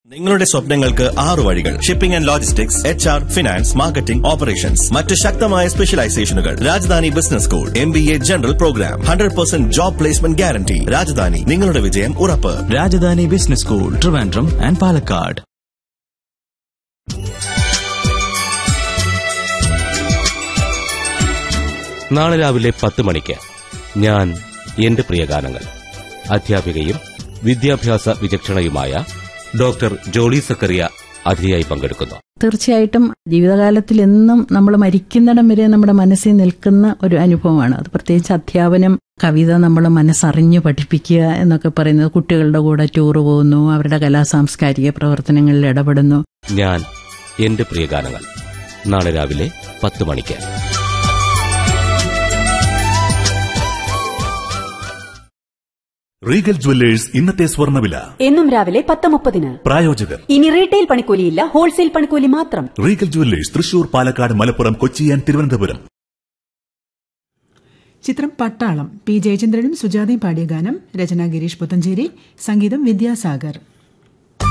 നിങ്ങളുടെ സ്വപ്നങ്ങൾക്ക് ആറു വഴികൾ shipping and logistics H R finance marketing operations മറ്റ് ശക്തമായ സ്പെഷ്യലൈസേഷനുകൾ Rajadhani business school M B A general program hundred percent job placement guarantee Rajadhani നിങ്ങളുടെ വിജയം ഉറപ്പ് Rajadhani business school Trivandrum and Palakkad നാളെ രാവിലെ പത്ത് മണിക്ക് ഞാൻ എന്റെ പ്രിയ ഗാനങ്ങൾ അധ്യാപികയും വിദ്യാഭ്യാസ വിചക്ഷണയുമായ ഡോക്ടർ ജോളി സക്കറിയ അതിഥിയായി പങ്കെടുക്കുന്നു തീർച്ചയായിട്ടും ജീവിതകാലത്തിൽ എന്നും നമ്മൾ മരിക്കുന്നിടം വരെ നമ്മുടെ മനസ്സിൽ നിൽക്കുന്ന ഒരു അനുഭവമാണ് അത് പ്രത്യേകിച്ച് അധ്യാപനം കവിത നമ്മൾ മനസ്സറിഞ്ഞ് പഠിപ്പിക്കുക എന്നൊക്കെ പറയുന്നത് കുട്ടികളുടെ കൂടെ ടൂർ പോകുന്നു അവരുടെ കലാ സാംസ്കാരിക പ്രവർത്തനങ്ങളിൽ ഇടപെടുന്നു ഞാൻ എന്റെ പ്രിയ ഗാനങ്ങൾ നാളെ രാവിലെ പത്ത് മണിക്ക് റീഗൽ ജുവല്ലേഴ്സ് ഇന്നത്തെ സ്വർണ്ണവില എന്നും രാവിലെ പത്ത് മുപ്പതിന് പ്രായോജകർ ഇനി റീറ്റെയിൽ പണിക്കൂലിയില്ല ഹോൾസെയിൽ പണിക്കൂലി മാത്രം Regal jewellers Thrissur Palakkad Malappuram Kochi and Thiruvananthapuram ചിത്രം പട്ടാളം പി ജയചന്ദ്രനും സുജാതയും പാടിയ ഗാനം രചന ഗിരീഷ് പുത്തഞ്ചേരി സംഗീതം വിദ്യാസാഗർ